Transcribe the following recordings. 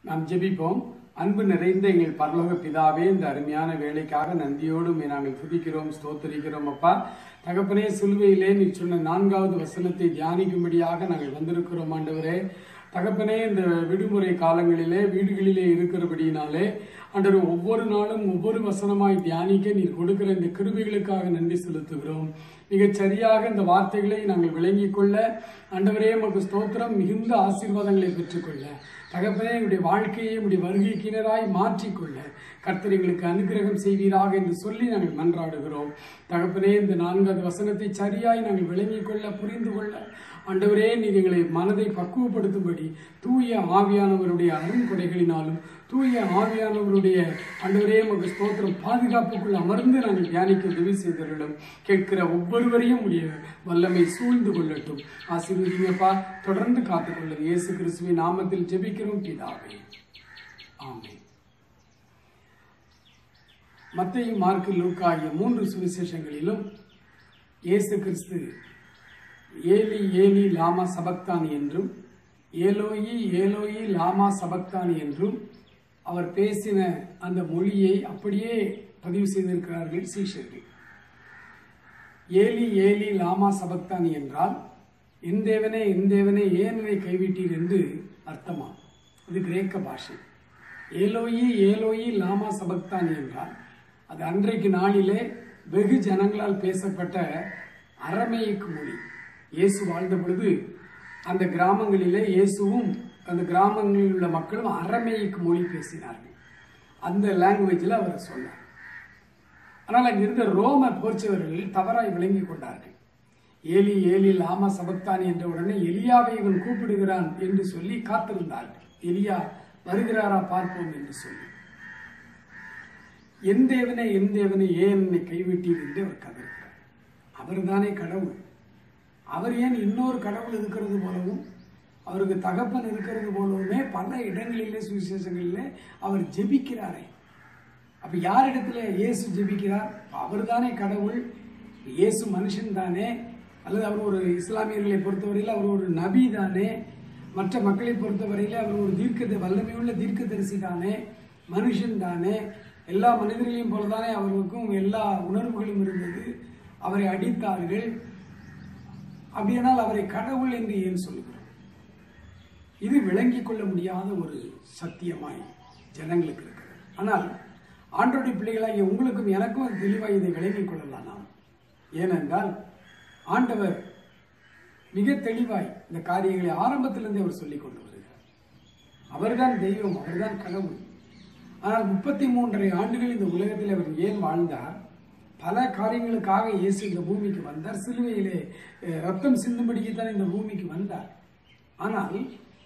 நாம் ஜெபிப்போம் அன்பு நிறைந்த எங்கள் பரலோக பிதாவே இந்த அருமையான வேலைக்காக நன்றியோடு உம்மை நாங்கள் துதிக்கிறோம் ஸ்தோத்தரிக்கிறோம் அப்பா தகப்பனே சிலுவையிலே நீ சொன்ன நான்காவது வசனத்தை தியானிக்கும்படியாக நாங்கள் வந்திருக்கிறோம் ஆண்டவரே தகப்பனே இந்த விடுமுறை காலங்களிலே வீடுகளிலே இருக்கிறபடியினாலே ஆண்டவர் ஒவ்வொரு நாளும் ஒவ்வொரு வசனமாய் தியானிக்க நீர் கொடுக்கிற இந்த கிருபைகளுக்காக நன்றி செலுத்துகிறோம் மிகச் சரியாக இந்த வார்த்தைகளை நாங்கள் விளங்கிக் கொள்ள ஆண்டவரே உமக்கு ஸ்தோத்திரம் மிகுந்த ஆசீர்வாதங்களை பெற்றுக்கொள்ள தகப்பனே எங்களுடைய வாழ்க்கையை உடைய வருகைக்கினராய் மாற்றிக்கொள்ள கர்த்தர் எங்களுக்கு அனுகிரகம் செய்வீராக என்று சொல்லி நாங்கள் மன்றாடுகிறோம் தகப்பனே இந்த நான்காவது வசனத்தை சரியாய் நாங்கள் விளங்கிக் கொள்ள புரிந்து கொள்ள ஆண்டவரே நீர் எங்களை மனதை பக்குவப்படுத்தும்படி தூய ஆவியானவருடைய அருண்கொடைகளினாலும் தூய ஆவியானவருடைய ஆண்டவரே உமக்கு ஸ்தோத்திரம் பாதுகாப்புக்குள் அமர்ந்து நாங்கள் தியானிக்க உதவி செய்தவர்களும் கேட்கிற ஒவ்வொருவரையும் உடைய வல்லமை சூழ்ந்து கொள்ளட்டும் ஆசீர்வதிங்கப்பா தொடர்ந்து காத்துக்கொள்ளும் இயேசு கிறிஸ்துவின் நாமத்தில் ஜெபிக்கிறோம் பிதாவே ஆமென் மத்தையும் மார்க்கு லூக்கா ஆகிய மூன்று சுவிசேஷங்களிலும் இயேசு கிறிஸ்து ஏலி ஏலி லாமா சபக்தானி என்றும் ஏலோயி ஏலோயி லாமா சபக்தானி என்றும் அவர் பேசின அந்த மொழியை அப்படியே பதிவு செய்திருக்கிறார்கள் சீஷர்கள் ஏலி ஏலி லாமா சபக்தானி என்றால் என் தேவனே என் தேவனே ஏன் என்னை கைவிட்டீர் என்று அர்த்தமா இது கிரேக்க பாஷை ஏலோயி ஏலோயி லாமா சபக்தானி என்றால் அது அன்றைக்கு நாளிலே வெகு ஜனங்களால் பேசப்பட்ட அரமேயிக் மொழி இயேசு வாழ்ந்த பொழுது அந்த கிராமங்களிலே இயேசுவும் அந்த கிராமங்களில் உள்ள மக்களும் அரமேயிக் மொழி பேசினார்கள் அந்த லாங்குவேஜில் அவர் சொன்னார் ஆனால் அங்கிருந்த ரோம போர்ச்சவர்கள் தவறாய் விளங்கி கொண்டார்கள் ஏலி ஏலி லாமா சபக்தானி என்ற உடனே எலியாவை இவன் கூப்பிடுகிறான் என்று சொல்லி காத்திருந்தார்கள் எலியா வருகிறாரா பார்ப்போம் என்று சொல்லி என் தேவனே என் தேவனே ஏன் என்னை கைவிட்டீர் என்று அவர் கதறுகிறார் அவர்தானே கடவுள் அவர் ஏன் இன்னொரு கடவுள் இருக்கிறது போலவும் அவருக்கு தகப்பன் இருக்கிறது போலவுமே பல இடங்களிலே சுவிசேஷங்களிலே அவர் ஜெபிக்கிறாரே அப்ப யாரிடத்துல இயேசு ஜெபிக்கிறார் அவர்தானே கடவுள் இயேசு மனுஷன் தானே அல்லது அவர் ஒரு இஸ்லாமியர்களை பொறுத்தவரையில் அவர் ஒரு நபி தானே மற்ற மக்களை பொறுத்தவரையில் அவர் ஒரு தீர்க்க வல்லமையுள்ள தீர்க்கதரிசி தானே மனுஷன் தானே எல்லா மனிதர்களையும் போலதானே அவருக்கும் எல்லா உணர்வுகளும் இருந்தது அவரை அடித்தார்கள் அப்படியானால் அவரை கடவுள் என்று ஏன் சொல்லுகிறோம் இது விளங்கிக் கொள்ள முடியாத ஒரு சத்தியமாய் ஜனங்களுக்கு இருக்கிறது ஆனால் ஆண்டோடைய பிள்ளைகளாகிய உங்களுக்கும் எனக்கும் அது தெளிவாக இதை விளங்கிக் கொள்ளலாம் நாம் ஏனென்றால் ஆண்டவர் மிக தெளிவாய் இந்த காரியங்களை ஆரம்பத்திலிருந்தே அவர் சொல்லிக் கொண்டு வருகிறார் அவர்தான் தெய்வம் அவர்தான் கடவுள் ஆனால் முப்பத்தி மூன்றரை ஆண்டுகள் இந்த உலகத்தில் அவர் ஏன் வாழ்ந்தார் பல காரியங்களுக்காக இயேசு இந்த பூமிக்கு வந்தார் சிலுவையிலே அஹ், ரத்தம் சிந்தும்படிக்கு தான் இந்த பூமிக்கு வந்தார் ஆனால்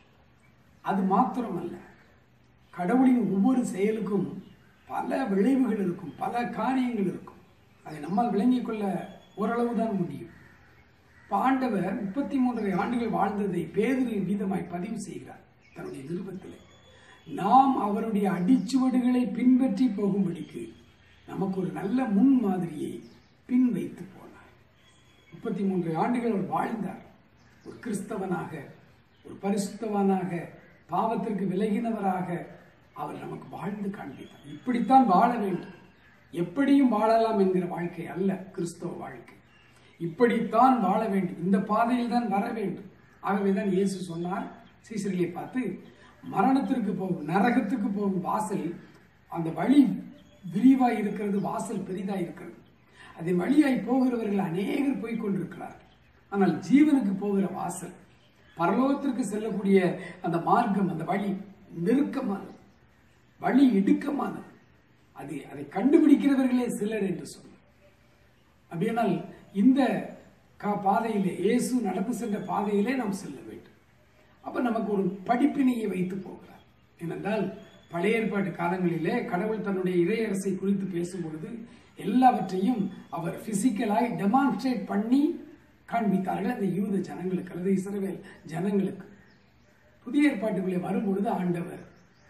அது மாத்திரமல்ல கடவுளின் ஒவ்வொரு செயலுக்கும் பல விளைவுகள் இருக்கும் பல காரியங்கள் இருக்கும் அதை நம்மால் விளங்கிக் கொள்ள ஓரளவு தான் முடியும் இப்ப ஆண்டவர் முப்பத்தி மூன்றரை ஆண்டுகள் வாழ்ந்ததை பேதிரு வீதமாய் பதிவு செய்கிறார் தன்னுடைய நிருபத்திலே நாம் அவருடைய அடிச்சுவடுகளை பின்பற்றி போகும்படிக்கு நமக்கு ஒரு நல்ல முன் மாதிரியை பின் வைத்து போனார் முப்பத்தி மூன்று ஆண்டுகள் அவர் வாழ்ந்தார் ஒரு கிறிஸ்தவனாக ஒரு பரிசுத்தவனாக பாவத்திற்கு விலகினவராக அவர் நமக்கு வாழ்ந்து காண்பித்தார் இப்படித்தான் வாழ வேண்டும் எப்படியும் வாழலாம் என்கிற வாழ்க்கை அல்ல கிறிஸ்தவ வாழ்க்கை இப்படித்தான் வாழ வேண்டும் இந்த பாதையில் தான் வர வேண்டும் ஆகவே தான் இயேசு சொன்னார் சீசர்களை பார்த்து மரணத்திற்கு போகும் நரகத்துக்கு போகும் வாசல் அந்த வழி விரிவாய் இருக்கிறது வாசல் பெரிதாய் இருக்கிறது அதன் வழியாய் போகிறவர்கள் அநேகர் போய் கொண்டிருக்கிறார்கள் ஆனால் ஜீவனுக்கு போகிற வாசல் பரலோகத்திற்கு செல்லக்கூடிய அந்த மார்க்கம் அந்த வழி நெருக்கமானது வழி இடுக்கமானது அது அதை கண்டுபிடிக்கிறவர்களே சிலர் என்று சொன்னார் அப்படியானால் இந்த கா பாதையிலே இயேசு நடந்து சென்ற பாதையிலே நாம் செல்ல வேண்டும் அப்ப நமக்கு ஒரு படிப்பினையை வைத்து போகிறார் ஏனென்றால் பழைய ஏற்பாட்டு காலங்களிலே கடவுள் தன்னுடைய இறையரசை குறித்து பேசும் பொழுது எல்லாவற்றையும் அவர் பிசிக்கலாய் டெமான்ஸ்ட்ரேட் பண்ணி காண்பித்தார்கள் அந்த யூத ஜனங்களுக்கு அல்லது இஸ்ரவேல் ஜனங்களுக்கு புதிய ஏற்பாட்டுக்குள்ளே வரும்பொழுது ஆண்டவர்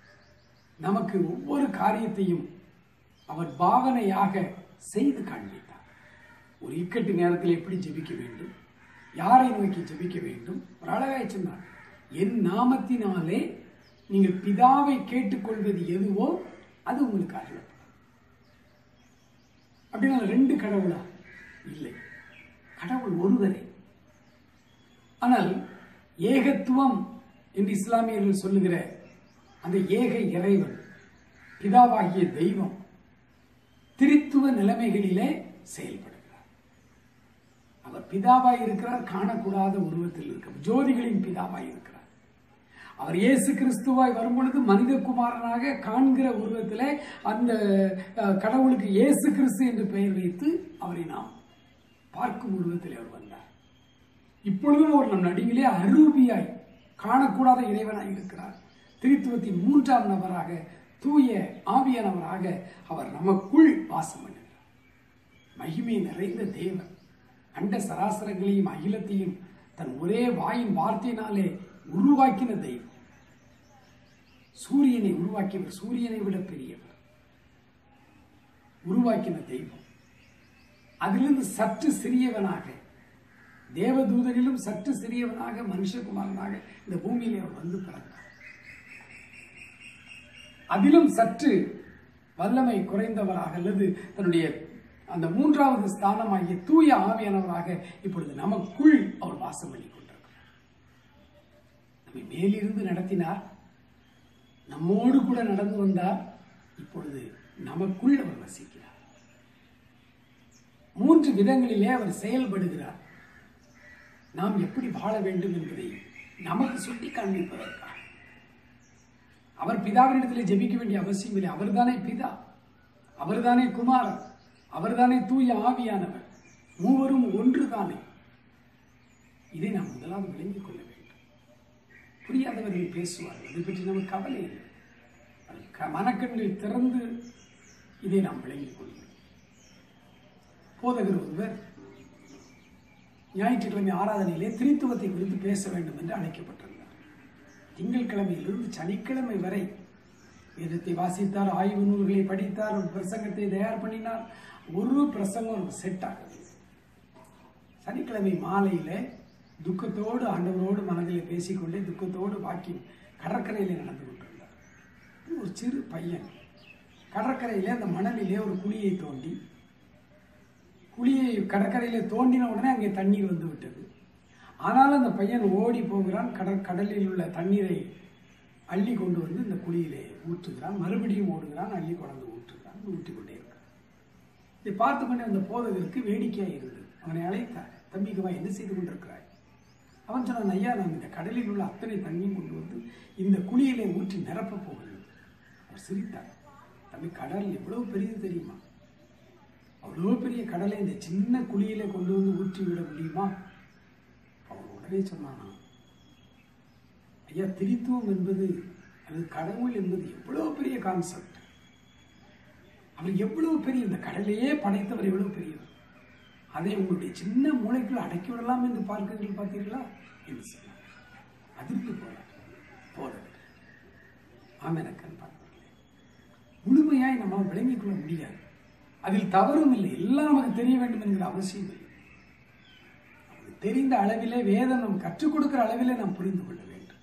நமக்கு ஒவ்வொரு காரியத்தையும் அவர் பாவனையாக செய்து காண்பித்தார் ஒரு இக்கட்டு நேரத்தில் எப்படி ஜெபிக்க வேண்டும் யாரை நோக்கி ஜெபிக்க வேண்டும் ஒரு அழகாய் சொன்னார் என் நாமத்தினாலே நீங்கள் பிதாவை கேட்டுக்கொள்வது எதுவோ அது உங்களுக்கு அருளப்படும் அப்படின்னா ரெண்டு கடவுளா இல்லை கடவுள் ஒருவரே ஆனால் ஏகத்துவம் என்று இஸ்லாமியர்கள் சொல்லுகிற அந்த ஏக இறைவன் பிதாவாகிய தெய்வம் திரித்துவ நிலைமைகளிலே செயல்படுகிறார் அவர் பிதாவாய் இருக்கிறார் காணக்கூடாத உருவத்தில் இருக்கிறார் ஜோதிகளின் பிதாவாய் இருக்கிறார் அவர் இயேசு கிறிஸ்துவாய் வரும்பொழுது மனிதகுமாரனாக காண்கிற உருவத்திலே அந்த அஹ், கடவுளுக்கு இயேசு கிறிஸ்து என்று பெயர் வைத்து அவரை நாம் பார்க்கும் உருவத்தில் அவர் வந்தார் இப்பொழுதும் அவர் நம் நடுவிலே அரூபியாய் காணக்கூடாத இறைவனாய் இருக்கிறார் திருத்துவத்தின் மூன்றாம் நபராக தூய ஆவியானவராக அவர் நமக்குள் வாசம் பண்ணுகிறார் மகிமை நிறைந்த தேவன் அண்ட சராசரங்களையும் அகிலத்தையும் தன் ஒரே வாயின் வார்த்தையினாலே உருவாக்கின தெய்வம் சூரியனை உருவாக்கியவர் சூரியனை விட பெரியவர் உருவாக்கின தெய்வம் அதிலிருந்து சற்று சிறியவனாக தேவதூதனிலும் சற்று சிறியவனாக மனுஷகுமாரனாக இந்த பூமியிலே அவர் வந்து பிறந்தார் அதிலும் சற்று வல்லமை குறைந்தவராக அல்லது தன்னுடைய அந்த மூன்றாவது ஸ்தானமாகிய தூய ஆவியானவராக இப்பொழுது நமக்குள் அவர் வாசம் பண்ணி கொண்டிருக்கிறார் நம்மை மேலிருந்து நடத்தினார் நம்மோடு கூட நடந்து வந்தார் இப்பொழுது நமக்குள் அவர் வசிக்கிறார் மூன்று விதங்களிலே அவர் செயல்படுகிறார் நாம் எப்படி வாழ வேண்டும் என்பதை நமக்கு சுட்டி காண்பிப்பதற்காக அவர் பிதாவினிடத்தில் ஜெபிக்க வேண்டிய அவசியம் இல்லை அவர்தானே பிதா அவர்தானே குமாரன் அவர்தானே தூய ஆவியானவர் மூவரும் ஒன்றுதானே இதை நாம் முதலாவது விளங்கிக் கொள்ள வேண்டும் புரியாதவர்கள் பேசுவார்கள் அதை பற்றி நமக்கு கவலை இல்லை அது க- மனக்கண்கள் திறந்து இதை நாம் விளங்கிக் கொள்கிறோம் போதகர் ஒருவர் ஞாயிற்றுக்கிழமை ஆராதனையிலே திரித்துவத்தை குறித்து பேச வேண்டும் என்று அழைக்கப்பட்டிருந்தார் திங்கட்கிழமையிலிருந்து சனிக்கிழமை வரை வேதத்தை வாசித்தார் ஆய்வு நூல்களை படித்தார் ஒரு பிரசங்கத்தை தயார் பண்ணினார் ஒரு பிரசங்கம் செட் ஆகவில்லை சனிக்கிழமை மாலையில துக்கத்தோடு ஆண்டவரோடு மனதிலே பேசிக்கொண்டே துக்கத்தோடு வாக்கி கடற்கரையிலே நடந்து கொண்டிருந்தார் ஒரு சிறு பையன் கடற்கரையிலே அந்த மணலிலே ஒரு குழியை தோண்டி குழியை கடற்கரையிலே தோண்டின உடனே அங்கே தண்ணீர் வந்து விட்டது ஆனாலும் அந்த பையன் ஓடி போகிறான் கடற் கடலில் உள்ள தண்ணீரை அள்ளி கொண்டு வந்து இந்த குழியிலே ஊற்றுகிறான் மறுபடியும் ஓடுகிறான் அள்ளி கொண்டு ஊற்றுகிறான் ஊற்றி கொண்டே இருக்கிறான் இதை பார்த்து கொண்டே அந்த போதகருக்கு வேடிக்கையாக இருந்தது அவனை அழைத்தார் தம்பிக்கு வா என்ன செய்து கொண்டிருக்கிறாய் அவன் சொன்னான் ஐயா நான் இந்த கடலில் உள்ள அத்தனை தண்ணியும் கொண்டு வந்து இந்த குழியிலே ஊற்றி நிரப்பப் போகிறேன் அவர் சிரித்தார் தம்பி கடல் எவ்வளவு பெரியது தெரியுமா அவ்வளோ பெரிய கடலை இந்த சின்ன குழியில கொண்டு வந்து ஊற்றி விட முடியுமா அவன் உடனே சொன்னானா ஐயா திரித்துவம் என்பது அல்லது கடவுள் என்பது எவ்வளவு பெரிய கான்செப்ட் அவர் எவ்வளவு பெரிய இந்த கடலையே படைத்தவர் எவ்வளவு பெரியவர் அதை உங்களுடைய சின்ன மூளைக்குள் அடக்கி விடலாம் என்று பார்க்கிறீர்கள் பார்த்தீர்களா என்று சொன்னார் அதிர்ந்து போனார் போதவர் ஆமெனக்கன் பார்ப்பார்களே முழுமையாய் நம்மால் விளங்கிக் கொள்ள முடியாது அதில் தவறும் இல்லை எல்லாம் நமக்கு தெரிய வேண்டும் என்கிற அவசியம் இல்லை நமக்கு தெரிந்த அளவிலே வேதம் நாம் கற்றுக் கொடுக்கிற அளவிலே நாம் புரிந்து கொள்ள வேண்டும்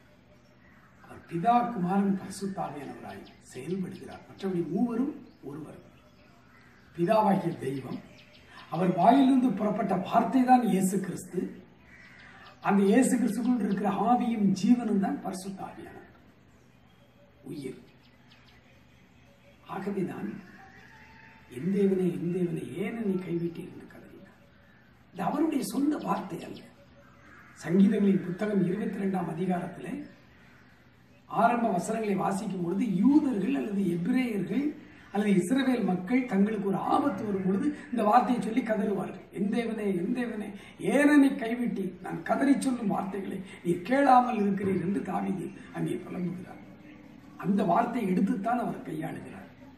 அவர் பிதா குமாரன் பரிசுத்தாவியானவராய் செயல்படுகிறார் மற்றபடி மூவரும் ஒருவர் பிதாவாகிய தெய்வம் அவர் வாயிலிருந்து புறப்பட்ட வார்த்தை தான் இயேசு கிறிஸ்து அந்த இயேசு கிறிஸ்துக்குள் இருக்கிற ஆவியும் ஜீவனும் தான் பரிசுத்தாவியானவர் உயிர் ஆகவேதான் என் தேவனே என் தேவனே ஏன் என்னை கைவிட்டீர் என்று கதறினார் இது அவருடைய சொந்த வார்த்தை அல்ல சங்கீதங்களின் புத்தகம் இருபத்தி ரெண்டாம் அதிகாரத்திலே ஆரம்ப வசனங்களை வாசிக்கும் பொழுது யூதர்கள் அல்லது எபிரேயர்கள் அல்லது இஸ்ரவேல் மக்கள் தங்களுக்கு ஒரு ஆபத்து வரும் பொழுது இந்த வார்த்தையை சொல்லி கதறுவார்கள் என் தேவனே என் தேவனே ஏனனை கைவிட்டி நான் கதறி சொல்லும் வார்த்தைகளை நீ கேளாமல் இருக்கிறீர் என்று தாவீது அங்கே புலம்புகிறார் அந்த வார்த்தையை எடுத்துத்தான் அவர் கையாளுகிறார்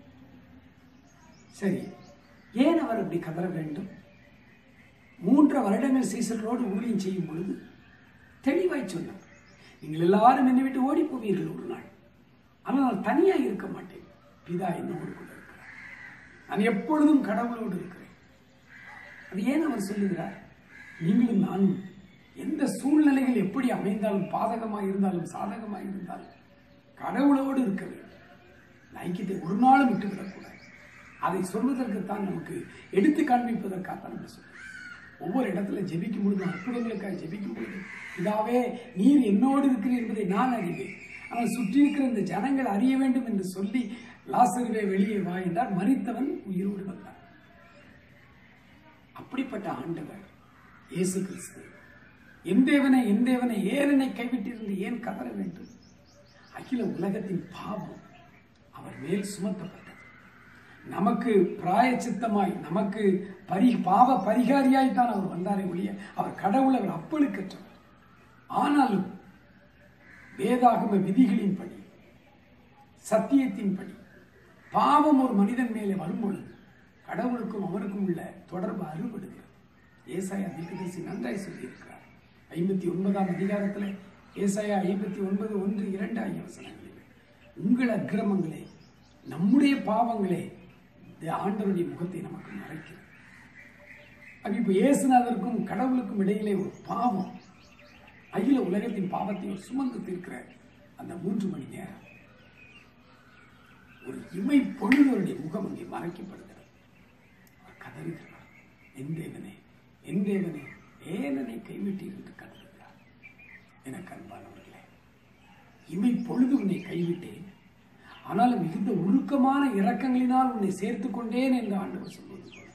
சரி ஏன் அவர் அப்படி கதற வேண்டும் மூன்று வருடங்கள் சீசர்களோடு ஊழியம் செய்யும் பொழுது தெளிவாய் சொன்னார் நீங்கள் எல்லாரும் என்னை விட்டு ஓடி போவீர்கள் ஒரு நாள் ஆனால் நான் தனியாக இருக்க மாட்டேன் பிதா என்னோடு கூட இருக்கிறார் நான் எப்பொழுதும் கடவுளோடு இருக்கிறேன் அது ஏன் அவர் சொல்லுகிறார் நீங்களும் நானும் எந்த சூழ்நிலைகள் எப்படி அமைந்தாலும் பாதகமாக இருந்தாலும் சாதகமாக இருந்தாலும் கடவுளோடு இருக்க வேண்டும் இந்த ஐக்கியத்தை ஒரு நாளும் விட்டுவிடக்கூடாது அதை சொல்வதற்குத்தான் நமக்கு எடுத்து காண்பிப்பதற்காகத்தான் நம்ம சொல்றோம் ஒவ்வொரு இடத்துல ஜெபிக்கும் பொழுது அற்புதங்களுக்காக ஜெபிக்கும் பொழுது இதாவே நீர் என்னோடு இருக்கிறீர் என்பதை நான் அறிவேன் ஆனால் சுற்றி இருக்கிற இந்த ஜனங்கள் அறிய வேண்டும் என்று சொல்லி லாசருவே வெளியே வா என்றார் மறித்தவன் உயிரோடு வந்தான் அப்படிப்பட்ட ஆண்டவர் இயேசு கிறிஸ்து என் தேவனை என் தேவனை ஏன் என்னை கைவிட்டிருந்து ஏன் கதற வேண்டும் அகில உலகத்தின் பாவம் அவர் மேல் சுமத்தப்பட்டது நமக்கு பிராயச்சித்தமாய் நமக்கு பரி பாவ பரிகாரியாய் தான் அவர் வந்தாரே ஒழிய அவர் கடவுள் அவர் அப்பழுக்கற்றவர் ஆனாலும் வேதாகம விதிகளின்படி சத்தியத்தின்படி பாவம் ஒரு மனிதன் மேலே வரும்பொழுது கடவுளுக்கும் அவருக்கும் உள்ள தொடர்பு அறுபடுகிறது ஏசாயா தீர்க்கதரிசி நன்றாய் சொல்லியிருக்கிறார் ஐம்பத்தி ஒன்பதாம் அதிகாரத்தில் ஏசாயா ஐம்பத்தி ஒன்பது ஒன்று இரண்டு ஆகிய வசனங்களில் உங்கள் அக்கிரமங்களே நம்முடைய பாவங்களே இந்த ஆண்டவருடைய முகத்தை நமக்கு மறைக்கிறது அப்ப இப்போ இயேசுநாதருக்கும் கடவுளுக்கும் இடையிலே ஒரு பாவம் அகில உலகத்தின் பாவத்தை அவர் சுமந்து தீர்க்கிற அந்த மூன்று மணி நேரம் ஒரு இமை பொழுதருடைய முகம் அங்கே மறைக்கப்படுகிறது அவர் கதறுகிறார் என் தேவனே என் தேவனே ஏனனை கைவிட்டீர் என்று கதறுகிறார் எனக்கு அன்பானவர்களே இமை பொழுது உன்னை கைவிட்டேன் ஆனால் மிகுந்த உருக்கமான இரக்கங்களினால் உன்னை சேர்த்துக் கொண்டேன் என்று ஆண்டவர் சொல்வது போல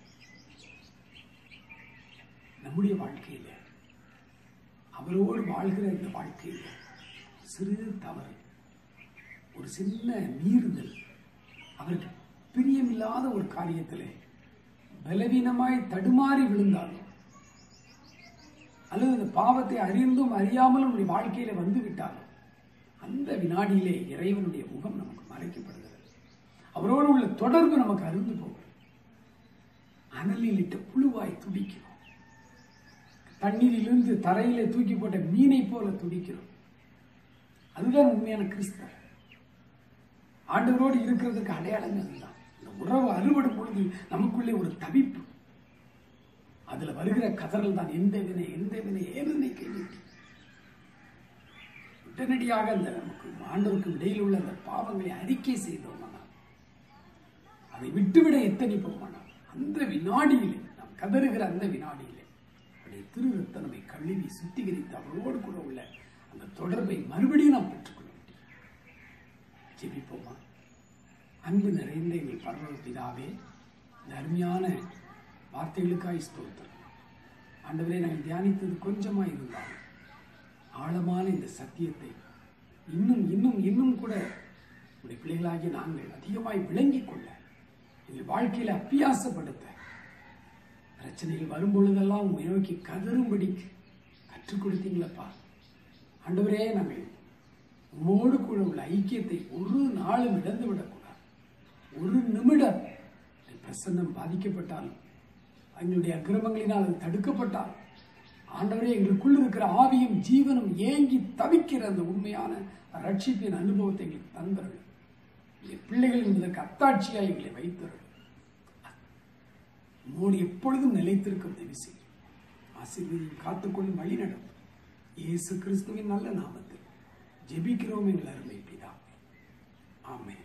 நம்முடைய வாழ்க்கையில அவரோடு வாழ்கிற இந்த வாழ்க்கையில சிறு தவறு ஒரு சின்ன மீறுதல் அவருக்கு பிரியமில்லாத ஒரு காரியத்திலே பலவீனமாய் தடுமாறி விழுந்தாலும் அல்லது அந்த பாவத்தை அறிந்தும் அறியாமலும் நம்முடைய வாழ்க்கையில வந்து விட்டாலும் அந்த வினாடியிலே இறைவனுடைய முகம் நமக்கு மறைக்கப்படுகிறது அவரோடு உள்ள தொடர்பு நமக்கு அருந்து போகும் அனலில் இட்ட புழுவாய் துடிக்கிறோம் தண்ணீரிலிருந்து தரையிலே தூக்கி போட்ட மீனை போல துடிக்கிறோம் அதுதான் உண்மையான கிறிஸ்தவ ஆண்டவரோடு இருக்கிறதுக்கு அடையாளம் அதுதான் இந்த உறவு அறுபடும் பொழுது நமக்குள்ளே ஒரு தவிப்பு அதுல வருகிற கதறல் தான் எந்த வினை எந்த வினை ஏனனை கைவிட்டு உடனடியாக அந்த நமக்கு ஆண்டவருக்கு இடையில் உள்ள அந்த பாவங்களை அறிக்கை செய்தோமானால் அதை விட்டுவிட எத்தனிப்போமானால் அந்த வினாடியிலே நாம் கதறுகிற அந்த வினாடியிலே அவருடைய திரு ரத்த நம்மை கழுவி சுத்திகரித்து அவரோடு கூட உள்ள அந்த தொடர்பை மறுபடியும் நாம் பெற்றுக்கொள்ள முடியும் ஜெபிப்போமா அன்பு நிறைந்த எங்கள் பரவ பிதாவே இந்த அருமையான வார்த்தைகளுக்காய் ஸ்தோத்திரம் ஆண்டவரே நாங்கள் தியானித்தது கொஞ்சமாக இருந்தாலும் ஆழமான இந்த சத்தியத்தை இன்னும் இன்னும் இன்னும் கூட உடைய பிள்ளைகளாகிய நாங்கள் அதிகமாய் விளங்கிக் கொள்ள எங்கள் வாழ்க்கையில அப்பியாசப்படுத்த பிரச்சனைகள் வரும் பொழுதெல்லாம் உண்மை நோக்கி கதறும்படி கற்றுக் கொடுத்தீங்களப்பா ஆண்டவரே நாங்கள் உம்மோடு கூட உள்ள ஐக்கியத்தை ஒரு நாளும் இழந்து விடக்கூடாது ஒரு நிமிடம் இந்த பிரசன்னம் பாதிக்கப்பட்டாலும் எங்களுடைய அக்கிரமங்களினால் அது தடுக்கப்பட்டால் ஆண்டவரே எங்களுக்குள் இருக்கிற ஆவியும் ஜீவனும் ஏங்கி தவிக்கிற அந்த உண்மையான ரட்சிப்பின் அனுபவத்தை எங்களுக்கு தந்தர்கள் எங்கள் பிள்ளைகள் என்பதற்கு அத்தாட்சியாக எங்களை வைத்தர்கள் உம்மோடு எப்பொழுதும் நிலைத்திருக்கும் உதவி செய்யும் ஆசீர்வதியும் காத்துக்கொள்ளும் வழி நடத்தும் இயேசு கிறிஸ்துவின் நல்ல நாமத்தில் ஜெபிக்கிறோம் எங்கள் அருமை பிதாவே ஆமென்